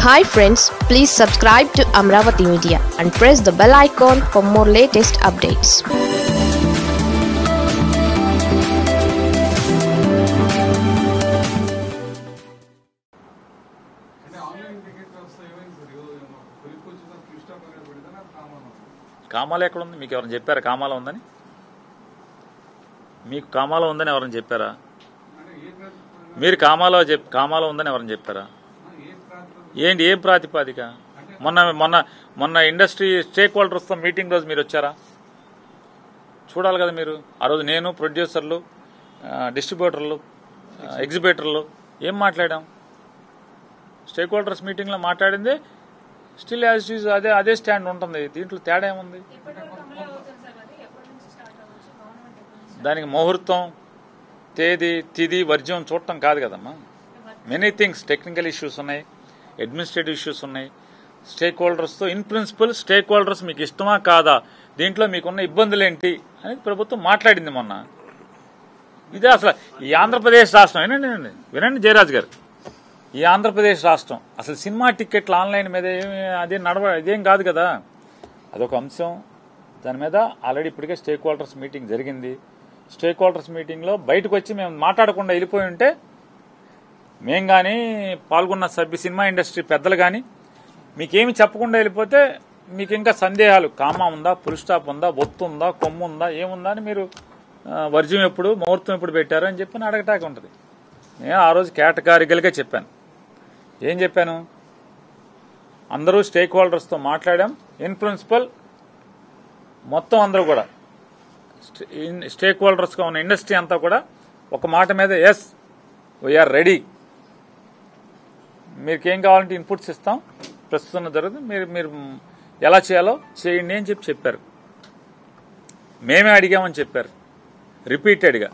Hi friends please subscribe to Amaravati media and press the bell icon for more latest updates అంటే online ticket వ్యవస్థ ఏమైంది sir ఈరోజు ఏమో కొలిక్కి వచ్చిన క్లిష్టం అనేది పెడితే కామన్ కామాలో ఎక్కడ ఉంది మీకు ఎవరైనా చెప్పారా కామాలో ఉందని మీకు కామాలో ఉందని ఎవరైనా చెప్పారా అంటే ఏ ప్రాతిపదికన మీరు కామాలో చెప్ కామాలో ఉందని ఎవరైనా చెప్పారా ఏ ప్రాతిపదికన ఏంటి ఏం ప్రాతిపాదిక మొన్న మొన్న మొన్న ఇండస్ట్రీ స్టేక్ హోల్డర్స్తో మీటింగ్ రోజు మీరు వచ్చారా చూడాలి కదా మీరు ఆ రోజు నేను ప్రొడ్యూసర్లు డిస్ట్రిబ్యూటర్లు ఎగ్జిబిటర్లు ఏం మాట్లాడాం స్టేక్ హోల్డర్స్ మీటింగ్లో మాట్లాడింది స్టిల్ యాజ్ ఈజ్ అదే అదే స్టాండ్ ఉంటుంది దీంట్లో తేడా ఏముంది దానికి ముహూర్తం తేదీ తిది వర్జ్యం చూడటం కాదు కదమ్మా మెనీ థింగ్స్ టెక్నికల్ ఇష్యూస్ ఉన్నాయి అడ్మినిస్ట్రేటివ్ ఇష్యూస్ ఉన్నాయి స్టేక్ హోల్డర్స్తో ఇన్ ప్రిన్సిపల్ స్టేక్ హోల్డర్స్ మీకు ఇష్టమా కాదా దీంట్లో మీకున్న ఇబ్బందులు ఏంటి అనేది ప్రభుత్వం మాట్లాడింది మొన్న ఇదే అసలు ఈ ఆంధ్రప్రదేశ్ రాష్ట్రం వినండి వినండి వినండి జయరాజ్ గారు ఈ ఆంధ్రప్రదేశ్ రాష్ట్రం అసలు సినిమా టికెట్లు ఆన్లైన్ మీద ఏమి అదే నడవ ఇదేం కాదు కదా అదొక అంశం దాని మీద ఆల్రెడీ ఇప్పటికే స్టేక్ హోల్డర్స్ మీటింగ్ జరిగింది స్టేక్ హోల్డర్స్ మీటింగ్లో బయటకు వచ్చి మేము మాట్లాడకుండా వెళ్ళిపోయి ఉంటే మేం కానీ పాల్గొన్న సభ్య సినిమా ఇండస్ట్రీ పెద్దలు కానీ మీకేమి చెప్పకుండా వెళ్ళిపోతే మీకు ఇంకా సందేహాలు కామా ఉందా పుల్ స్టాప్ ఉందా ఒత్తు ఉందా కొమ్ము ఉందా ఏముందా అని మీరు ఆ, వర్జ్యం ఎప్పుడు ముహూర్తం ఎప్పుడు పెట్టారు అని చెప్పి అడగటాక ఉంటుంది నేను ఆ రోజు కేటగారికల్గా చెప్పాను ఏం చెప్పాను అందరూ స్టేక్ హోల్డర్స్తో మాట్లాడాం ఇన్ ప్రిన్సిపల్ మొత్తం అందరూ కూడా స్టే- ఇన్- స్టేక్ హోల్డర్స్గా ఉన్న ఇండస్ట్రీ అంతా కూడా ఒక మాట మీద ఎస్ వీఆర్ రెడీ మీకు ఏం కావాలంటే ఇన్పుట్స్ ఇస్తాం ప్రస్తుతం జరుగుతుంది మీరు మీరు ఎలా చేయాలో చేయండి అని చెప్పి చెప్పారు మేమే అడిగామని చెప్పారు రిపీటెడ్గా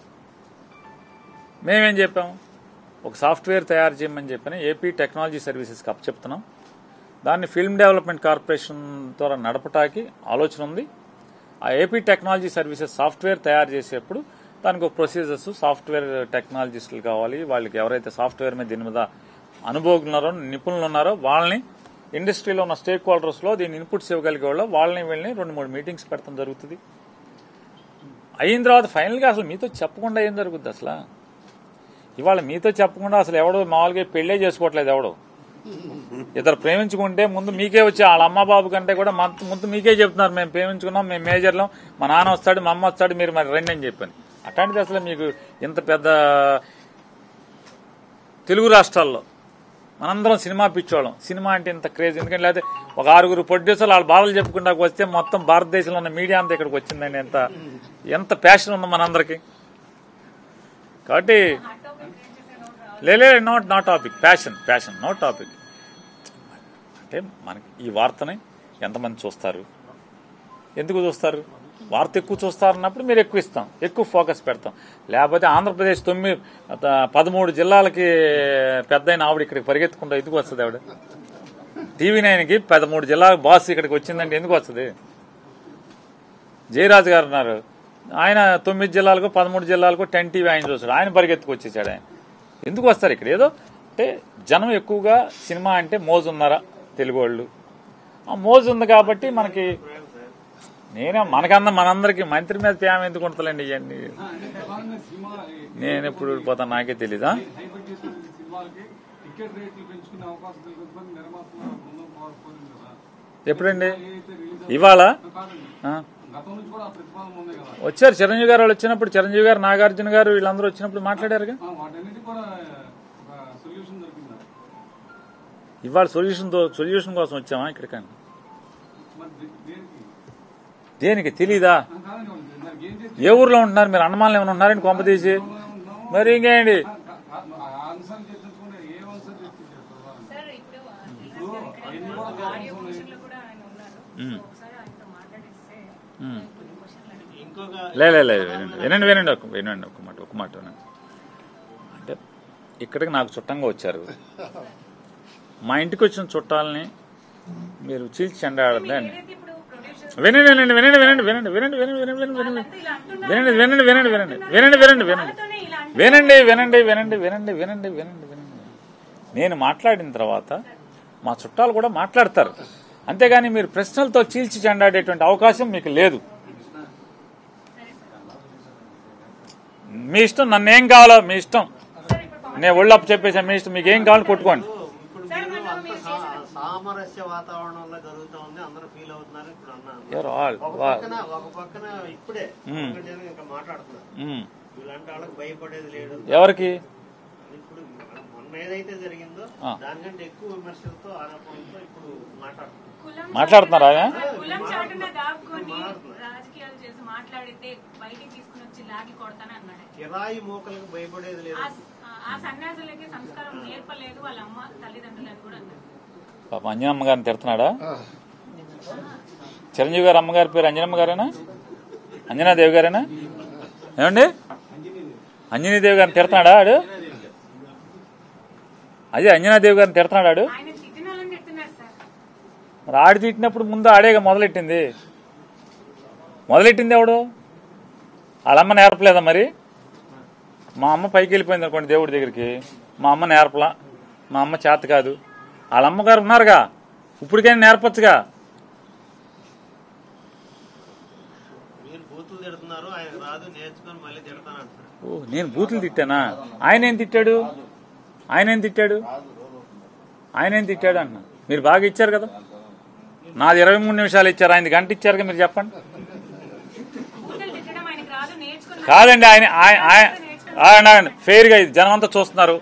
మేమేం చెప్పాము ఒక సాఫ్ట్వేర్ తయారు చేయమని చెప్పని ఏపీ టెక్నాలజీ సర్వీసెస్కి అప్పచెప్తున్నాం దాన్ని ఫిల్మ్ డెవలప్మెంట్ కార్పొరేషన్ ద్వారా నడపటానికి ఆలోచన ఉంది ఆ ఏపీ టెక్నాలజీ సర్వీసెస్ సాఫ్ట్వేర్ తయారు చేసేప్పుడు దానికి ఒక ప్రొసీజర్స్ సాఫ్ట్వేర్ టెక్నాలజిస్టులు కావాలి వాళ్ళకి ఎవరైతే సాఫ్ట్వేర్ మీద దీని మీద అనుభవం ఉన్నారో నిపుణులు ఉన్నారో వాళ్ళని ఇండస్ట్రీలో ఉన్న స్టేక్ హోల్డర్స్లో దీన్ని ఇన్పుట్స్ ఇవ్వగలిగే వాళ్ళు వాళ్ళని వీళ్ళని రెండు మూడు మీటింగ్స్ పెడతాం జరుగుతుంది అయిన తర్వాత ఫైనల్గా అసలు మీతో చెప్పకుండా ఏం జరుగుద్ది అసలు ఇవాళ మీతో చెప్పకుండా అసలు ఎవడో మామూలుగా పెళ్ళే చేసుకోవట్లేదు ఎవడో ఇద్దరు ప్రేమించుకుంటే ముందు మీకే వచ్చి వాళ్ళ అమ్మ బాబు కంటే కూడా మంత్ ముందు మీకే చెప్తున్నారు మేము ప్రేమించుకున్నాం మేము మేజర్లం మా నాన్న వస్తాడు మా అమ్మ వస్తాడు మీరు మరి రండి అని చెప్పాను అట్లాంటిది అసలు మీకు ఇంత పెద్ద తెలుగు రాష్ట్రాల్లో మనందరం సినిమా పిచ్చోళ్ళం సినిమా అంటే ఇంత క్రేజ్ ఎందుకంటే లేకపోతే ఒక ఆరుగురు ప్రొడ్యూసర్లు వాళ్ళ బాధలు చెప్పుకుంటా వస్తే మొత్తం భారతదేశంలో ఉన్న మీడియా అంతా ఇక్కడికి వచ్చిందండి ఎంత ఎంత ప్యాషన్ ఉందో మనందరికి కాబట్టి లేలే నాట్ నా topic passion passion no topic అంటే మనకి ఈ వార్తని ఎంతమంది చూస్తారు ఎందుకు చూస్తారు వార్త ఎక్కువ చూస్తారు అన్నప్పుడు మీరు ఎక్కువ ఇస్తాం ఎక్కువ ఫోకస్ పెడతాం లేకపోతే ఆంధ్రప్రదేశ్ తొమ్మిది అత- పదమూడు జిల్లాలకి పెద్ద అయిన ఆవిడ ఇక్కడికి పరిగెత్తుకుంటా ఎందుకు వస్తుంది ఆవిడ టీవీ నైన్కి పదమూడు జిల్లాలకు బాస్ ఇక్కడికి వచ్చిందంటే ఎందుకు వస్తుంది జయరాజు గారు ఉన్నారు ఆయన తొమ్మిది జిల్లాలకు పదమూడు జిల్లాలకు టెన్ టీవీ ఆయన చూస్తాడు ఆయన పరిగెత్తుకు వచ్చేసాడు ఆయన ఎందుకు వస్తారు ఇక్కడ ఏదో అంటే జనం ఎక్కువగా సినిమా అంటే మోజు ఉన్నారా తెలుగు వాళ్ళు ఆ మోజు ఉంది కాబట్టి మనకి నేనే మనకన్నా మనందరికి మంత్రి మీద ప్రేమ ఎందుకు ఉంటుందండి ఇవన్నీ అంటే ప్రధానంగా సినిమా నేను ఎప్పుడు ఊడిపోతాను నాకే తెలీదా హై బడ్జెట్ సినిమాలకి టికెట్ రేట్లు పెంచుకునే అవకాశం కల్పించమని నిర్మాతల బృందం కోరుకోలేదు కదా ఎప్పుడండి ఏదైతే రిలీజ్ ఇవాళ కాదండి ఆ, గతం నుంచి కూడా ఆ ప్రతిపాదన ఉంది కదా వచ్చారు చిరంజీవి గారు వాళ్ళు వచ్చినప్పుడు చిరంజీవి గారు నాగార్జున గారు వీళ్ళందరూ వచ్చినప్పుడు మాట్లాడారుగా ఆ, వాటన్నిటి కూడా ఒక సొల్యూషన్ దొరికిందా ఇవాళ సొల్యూషన్ సొల్యూషన్ కోసం వచ్చామా ఇక్కడికని మరి దే- దేనికి దేనికి తెలీదా ఆ, కాదండి వాళ్ళు దానికి ఏం చేసి ఏ ఊర్లో ఉంటున్నారు మీరు అన్నమాలను ఏమైనా ఉన్నారని కొంప తీసి ఉన్నాము మరి ఇంకేంటి ఆ అంశాలు చర్చించుకుంటే ఏ అంశాలు చర్చించారు ప్రధానంగా? సార్ ఇప్పుడు అవన్నీ కూడా ఆడియో క్వశ్చన్లు కూడా ఆయన ఉన్నారు మ్మ్. ఒకసారి ఆయనతో మాట్లాడిస్తే మ్మ్. కొన్ని క్వశ్చన్లు అడిగి లే లే, లే వినండి వినండి వినండి ఒక వినండి ఒక మాట ఒక మాట వినండి అంటే ఇక్కడికి నాకు చుట్టంగా వచ్చారు మా ఇంటికి వచ్చిన చుట్టాలని మీరు చీల్చి చెండాడద్దు అని ఏదైతే ఇప్పుడు ప్రొడ్యూసర్ వినండి వినండి వినండి వినండి వినండి వినండి వినండి వినండి వినండి వినండి ఇలా అంటున్నారు వినండి వినండి వినండి వినండి వినండి వినండి వినండి వాళ్ళతోనే ఇలా వినండి వినండి వినండి వినండి వినండి వినండి వినండి నేను మాట్లాడిన తర్వాత మా చుట్టాలు కూడా మాట్లాడతారు అంతేగాని మీరు ప్రశ్నలతో చీల్చి చెండాడేటువంటి అవకాశం మీకు లేదు మీ ఇష్టం నన్ను ఏం కావాలో మీ ఇష్టం నేను ఒళ్ళప్పు చెప్పేసాను మీ ఇష్టం మీకు ఏం కావాలో కొట్టుకోండి ఇప్పుడు మీరు అంత సా- సామరస్య వాతావరణంలో జరుగుతా ఉంది అందరూ ఫీల్ అవుతున్నారు ఇప్పుడు అన్నాను You're all- ఒక వా- పక్కన ఒక పక్కన ఇప్పుడే మ్మ్. ఒకటి నేను ఇంకా మాట్లాడుతున్నారు ఉమ్. ఇలాంటి వాళ్ళకి భయపడేది లేదు ఎవరికి ఇప్పుడు మొన్న ఏదైతే జరిగిందో ఆ. దానికంటే ఎక్కువ విమర్శలతో ఆరోపణలతో ఇప్పుడు మాట్లాడుతున్నారు కులం మాట్లాడుతున్నారా ఆయన? చాటున- కులం చాటున దాక్కుని మాట్లాడుతున్నారు. రాజకీయాలు చేసి మాట్లాడితే బయటికి తీసుకుని వచ్చి లాగి కొడతానే అన్నాడు కిరాయి మూకలకు భయపడేది లేదు ఆ- ఆ సన్యాసులకి సంస్కారం నేర్పలేదు వాళ్ళ అమ్మ తల్లిదండ్రులు అని కూడా అన్నారు పాప అంజనమ్మ గారిని తిడుతున్నాడా చిరంజీవి గారు అమ్మగారి పేరు అంజనమ్మ గారేనా అంజనాదేవి గారేనా ఏమండి అంజనీదేవి గారిని తిడుతున్నాడా ఆడు అదే అంజనాదేవి గారిని తిడుతున్నాడు ఆడు ఆయన తిట్టిన వాళ్ళని తిడుతున్నారు సార్ మరి ఆడి తిట్టినప్పుడు ముందు ఆడేగా మొదలెట్టింది మొదలెట్టింది ఎవడు వాళ్ళమ్మ నేర్పలేదా మరి మా అమ్మ పైకి వెళ్ళిపోయింది అనుకోండి దేవుడి దగ్గరికి మా అమ్మ నేర్పలా మా అమ్మ చేత కాదు వాళ్ళ అమ్మగారు ఉన్నారుగా ఇప్పటికైనా నేర్పచ్చుగా మీరు బూతులు తిడుతున్నారు ఆయన రాదు నేర్చుకొని మళ్ళీ తిడతానంటారు ఓ నేను బూతులు తిట్టానా ఆయన ఏం తిట్టాడు ఆయన ఏం తిట్టాడు ఆయన ఏం తిట్టాడు అన్న మీరు బాగా ఇచ్చారు కదా నాది ఇరవై మూడు నిమిషాలు ఇచ్చారు ఆయన గంట ఇచ్చారుగా మీరు చెప్పండి బూతులు తిట్టడం ఆయనకి రాదు నేర్చుకుని కాదండి ఆయన ఆయన ఆయన ఆయన ఫెయిర్ గా ఇది జనం అంతా చూస్తున్నారు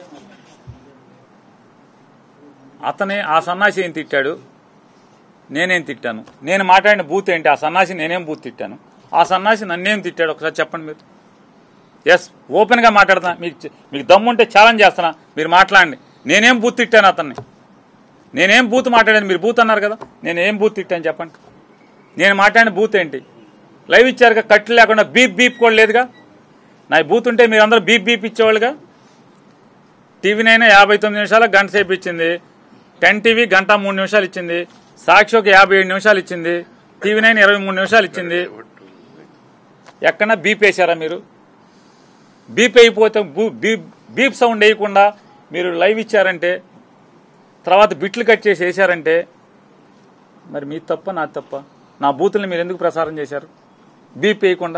అతనే ఆ సన్నాసి ఏం తిట్టాడు నేనేం తిట్టాను నేను మాట్లాడిన బూత్ ఏంటి ఆ సన్నాసి నేనేం బూత్ తిట్టాను ఆ సన్నాసి నన్నేం తిట్టాడు ఒకసారి చెప్పండి మీరు ఎస్ ఓపెన్ గా మాట్లాడుతున్నా మీకు చె- మీకు దమ్ముంటే ఛాలెంజ్ చేస్తున్నా మీరు మాట్లాడండి నేనేం బూత్ తిట్టాను అతన్ని నేనేం బూత్ మాట్లాడాను మీరు బూత్ అన్నారు కదా నేను ఏం బూత్ తిట్టాను చెప్పండి నేను మాట్లాడిన బూత్ ఏంటి లైవ్ ఇచ్చారుగా కట్లు లేకుండా బీప్ బీప్ కూడా లేదుగా నా బూత్ ఉంటే మీరు అందరూ బీప్ బీప్ ఇచ్చేవాళ్ళుగా టీవీ నైనా యాభై తొమ్మిది నిమిషాలు గంట సేపు ఇచ్చింది టెన్ టీవీ గంట మూడు నిమిషాలు ఇచ్చింది సాక్షి ఒక యాభై ఏడు నిమిషాలు ఇచ్చింది టీవీ నైన్ ఇరవై మూడు నిమిషాలు ఇచ్చింది ఎక్కడన్నా బీప్ వేశారా మీరు బీప్ అయిపోతే బూ- బీప్ బీప్ సౌండ్ వేయకుండా మీరు లైవ్ ఇచ్చారంటే తర్వాత బిట్లు కట్ చేసి వేశారంటే మరి మీ తప్ప నా తప్ప నా బూతుల్ని మీరు ఎందుకు ప్రసారం చేశారు బీప్ వేయకుండా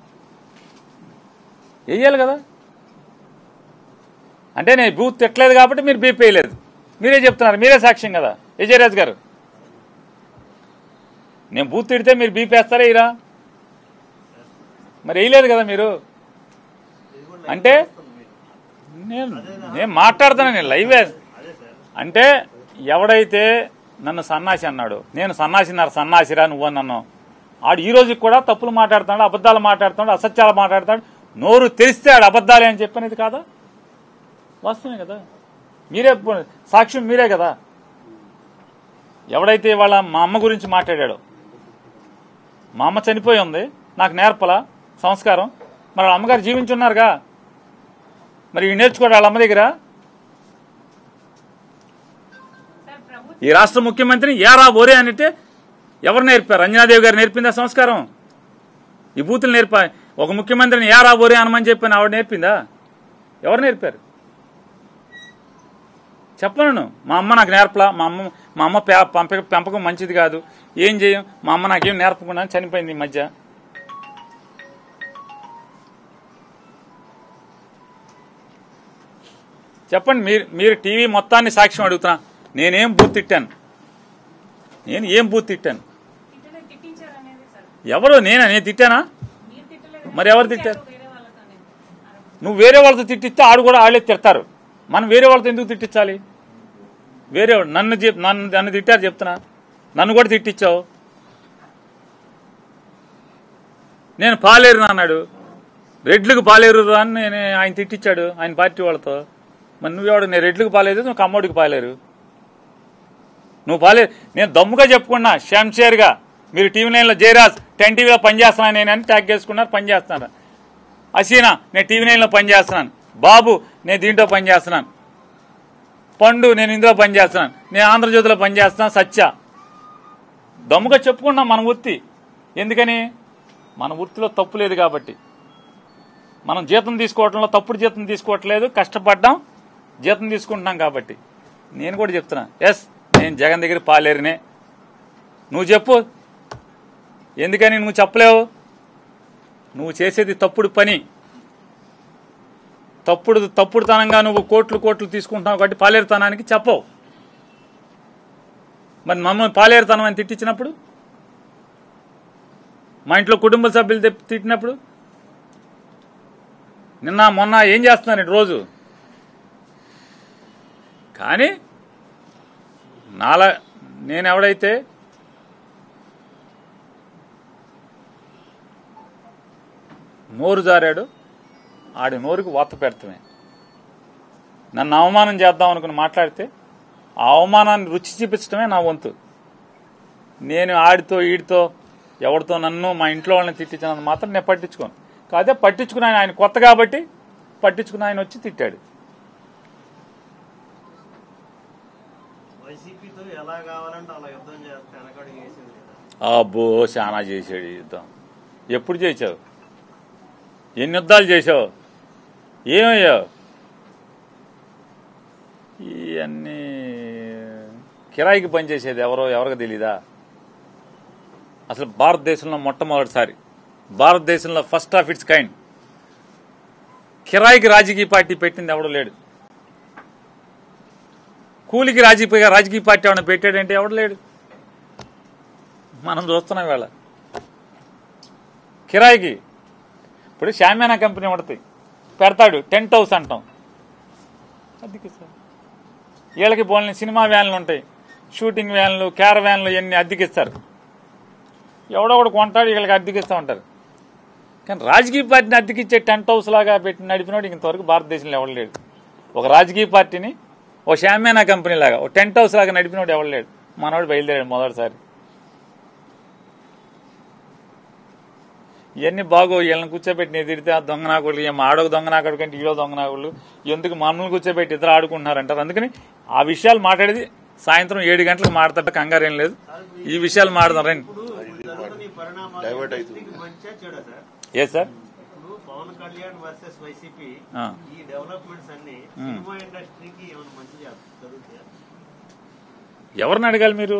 వేయాలి కదా అంటే నేను బూత్ తిట్టలేదు కాబట్టి మీరు బీప్ వేయలేదు మీరే చెప్తున్నారు మీరే సాక్ష్యం కదా విజయరాజ్ గారు నేను బూత్ తిడితే మీరు బీప్ వేస్తారా ఇరా మరి వేయలేదు కదా మీరు అంటే నేను నేను మాట్లాడుతాను నేను లైవే అంటే ఎవడైతే నన్ను సన్నాసి అన్నాడు నేను సన్నాసిన్నారు సన్నాసిరా నువ్వు అని అన్నావు ఆడు ఈ రోజుకి కూడా తప్పులు మాట్లాడుతున్నాడు అబద్ధాలు మాట్లాడుతున్నాడు అసత్యాలు మాట్లాడుతాడు నోరు తెరిస్తే ఆడు అబద్ధాలే అని చెప్పినది కాదా వాస్తవమే కదా మీరే పో- సాక్ష్యం మీరే కదా ఎవడైతే వాళ్ళ మా అమ్మ గురించి మాట్లాడాడో మా అమ్మ చనిపోయి ఉంది నాకు నేర్పల సంస్కారం మరి వాళ్ళ అమ్మగారు జీవించున్నారుగా మరి ఇవి నేర్చుకోవడం వాళ్ళ అమ్మ దగ్గర సార్ ప్రభుత్వం ఈ రాష్ట్ర ముఖ్యమంత్రిని ఏరా ఓరే అంటే ఎవరు నేర్పారు అంజనాదేవి గారు నేర్పిందా సంస్కారం ఈ బూతులు నేర్పా ఒక ముఖ్యమంత్రిని ఏరా ఓరే అనమని చెప్పని ఆవిడ నేర్పిందా ఎవరు నేర్పారు చెప్పను మా అమ్మ నాకు నేర్పలా మా అమ్మ మా అమ్మ పె- పంప పెంపకం మంచిది కాదు ఏం చేయం మా అమ్మ నాకేం నేర్పకుండా చనిపోయింది ఈ మధ్య చెప్పండి మీరు మీరు టీవీ మొత్తాన్ని సాక్ష్యం అడుగుతున్నా నేనేం బూత్ తిట్టాను నేను ఏం బూత్ తిట్టాను తిట్టలే తిట్టించారు అనేది సార్ ఎవరు నేనా నేను తిట్టానా మీరు తిట్టలేదు మరి ఎవరు తిట్టారు? వేరే వాళ్ళతోనే నువ్వు వేరే వాళ్ళతో తిట్టిస్తే ఆడు కూడా వాళ్ళే తిడతారు మనం వేరే వాళ్ళతో ఎందుకు తిట్టించాలి వేరే వాడు నన్ను చెప్ నన్ను నన్ను తిట్టారు చెప్తున్నా నన్ను కూడా తిట్టించావు నేను పాలేరు అన్నాడు రెడ్లకు పాలేరు అని నేను ఆయన తిట్టించాడు ఆయన పార్టీ వాళ్ళతో మరి నువ్వెవడు నేను రెడ్లకు పాలేదు నువ్వు కమ్మోడికి పాలేరు నువ్వు పాలేదు నేను దమ్ముగా చెప్పుకున్నా షంషేర్గా మీరు టీవీ నైన్లో జయరాజ్ టెన్ టీవీలో పనిచేస్తున్నాను నేను అని ట్యాగ్ చేసుకున్నారు పనిచేస్తున్నారు అసీనా నేను టీవీ నైన్లో పనిచేస్తున్నాను బాబు నేను దీంట్లో పనిచేస్తున్నాను పండు నేను ఇందులో పనిచేస్తున్నాను నేను ఆంధ్రజ్యోతిలో పనిచేస్తున్నాను సత్య దమ్ముగా చెప్పుకున్నాం మన వృత్తి ఎందుకని మన వృత్తిలో తప్పు లేదు కాబట్టి మనం జీతం తీసుకోవటంలో తప్పుడు జీతం తీసుకోవట్లేదు కష్టపడ్డాం జీతం తీసుకుంటున్నాం కాబట్టి నేను కూడా చెప్తున్నా ఎస్ నేను జగన్ దగ్గర పాలేరునే నువ్వు చెప్పు ఎందుకని నువ్వు చెప్పలేవు నువ్వు చేసేది తప్పుడు పని తప్పుడు తప్పుడుతనంగా నువ్వు కోట్లు కోట్లు తీసుకుంటున్నావు కాబట్టి పాలేరుతనానికి చెప్పవు మరి మమ్మల్ని పాలేరుతనం అని తిట్టించినప్పుడు మా ఇంట్లో కుటుంబ సభ్యులు తెప్పి తిట్టినప్పుడు నిన్న మొన్న ఏం చేస్తున్నారు రోజు కానీ నాలా నేను ఎవడైతే నోరు జారాడు ఆడి నోరుకి వాత పెడతామే నన్ను అవమానం చేద్దాం అనుకుని మాట్లాడితే ఆ అవమానాన్ని రుచి చూపించడమే నా వంతు నేను ఆడితో ఈడితో ఎవరితో నన్ను మా ఇంట్లో వాళ్ళని తిట్టించినంత మాత్రం నేను పట్టించుకోను కాదే పట్టించుకుని ఆయన ఆయన కొత్త కాబట్టి పట్టించుకుని ఆయన వచ్చి తిట్టాడు వైసీపీతో ఎలా కావాలంటే అలా యుద్ధం చేస్తే వెనకడుగు వేసింది కదా. అబ్బో చాలా చేశాడు ఈ యుద్ధం ఎప్పుడు చేసావు ఎన్ని యుద్ధాలు చేసావు ఏమయ్యావు ఇవన్నీ కిరాయికి పనిచేసేది ఎవరో ఎవరికి తెలీదా అసలు భారతదేశంలో మొట్టమొదటిసారి భారతదేశంలో ఫస్ట్ ఆఫ్ ఇట్స్ కైండ్ కిరాయికి రాజకీయ పార్టీ పెట్టింది ఎవడో లేడు కూలికి రాజకీయ రాజకీయ పార్టీ ఏమైనా పెట్టాడంటే ఎవడు లేడు మనం చూస్తున్నాం వేళ కిరాయికి ఇప్పుడు షామ్యానా కంపెనీ పడుతుంది పెడతాడు టెంట్ హౌస్ అంటాం అద్దెకి సార్ వీళ్ళకి పోలిన సినిమా వ్యాన్లు ఉంటాయి షూటింగ్ వ్యాన్లు క్యార వ్యాన్లు ఇవన్నీ అద్దెకిస్తారు ఎవడో ఒకడు కొంటాడు వీళ్ళకి అద్దెకిస్తూ ఉంటారు కానీ రాజకీయ పార్టీని అద్దెకిచ్చే టెంట్ హౌస్ లాగా పెట్టి నడిపినోడు ఇంతవరకు భారతదేశంలో ఎవడు లేడు ఒక రాజకీయ పార్టీని ఓ షామ్యానా కంపెనీ లాగా ఓ టెంట్ హౌస్ లాగా నడిపినోడు ఎవడు లేడు మనవాడు బయలుదేరాడు మొదటిసారి ఇవన్నీ బాగో వీళ్ళని కూర్చోబెట్టి నేను తిడితే ఆ దొంగ నాకుళ్ళు ఏం ఆడొక దొంగ నాకుడు కంటే ఈడో దొంగ నాకుళ్ళు ఎందుకు మనల్ని కూర్చోబెట్టి ఇద్దరు ఆడుకుంటున్నారు అంటారు అందుకని ఆ విషయాలు మాట్లాడేది సాయంత్రం ఏడు గంటలకు మాడతాట కంగారు ఏం లేదు ఈ విషయాలు మాడదాం రండి ఇప్పుడు ఇప్పుడు జరుగుతున్న ఈ పరిణామాలు Divert ఇండస్ట్రీకి మంచిగా చెడా సార్ ఏ సార్ ఇప్పుడు పవన్ కళ్యాణ్ వర్సెస్ వైసీపీ ఆ. ఈ డెవలప్మెంట్స్ అన్ని సినిమా ఇండస్ట్రీకి ఏమైనా మంచి జరుగుతాయా ఎవరిని అడగాలి మీరు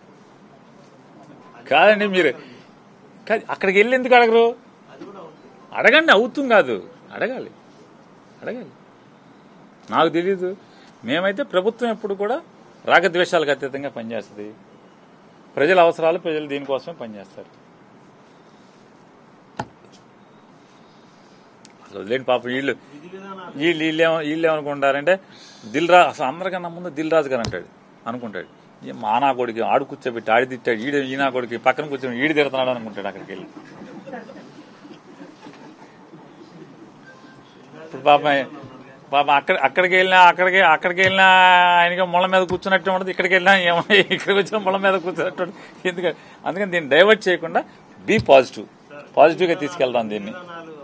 కాదండి మీరు కాదు అక్కడికి వెళ్ళి ఎందుకు అడగరు అది కూడా ఉంది అడగండి అవుతుంది కాదు అడగాలి అడగాలి నాకు తెలియదు మేమైతే ప్రభుత్వం ఎప్పుడు కూడా రాగద్వేషాలకు అతీతంగా పనిచేస్తుంది ప్రజల అవసరాలు ప్రజలు దీనికోసమే పనిచేస్తారు అసలు వదిలేండి పాపం వీళ్ళు విధి విధానాలు వీళ్ళు వీళ్ళు ఏమ- వీళ్ళు ఏమనుకుంటారంటే దిల్ రా అసలు అందరికన్నా ముందు దిల్ రాజు గారు అంటాడు అనుకుంటాడు ఈ మా నా కొడుకు ఆడు కూర్చోబెట్టి ఆడి తిట్టాడు ఈడు ఈ నా కొడుకు పక్కన కూర్చొని ఈడు తిడుతున్నాడు అనుకుంటాడు అక్కడికి వెళ్ళి ఇప్పుడు పాపం పాపం అక్కడ అక్కడికి వెళ్ళినా అక్కడికి అక్కడికి వెళ్ళినా ఆయనకి ముళ్ళ మీద కూర్చున్నట్టు ఉండదు ఇక్కడికి వెళ్ళినా ఏమో ఇక్కడికి వచ్చిన ముళ్ళ మీద కూర్చున్నట్టు ఉండదు. ఎందుకంటే అందుకని దీన్ని డైవర్ట్ చేయకుండా బీ పాజిటివ్ పాజిటివ్గా తీసుకెళ్తాం దీన్ని విధానాలు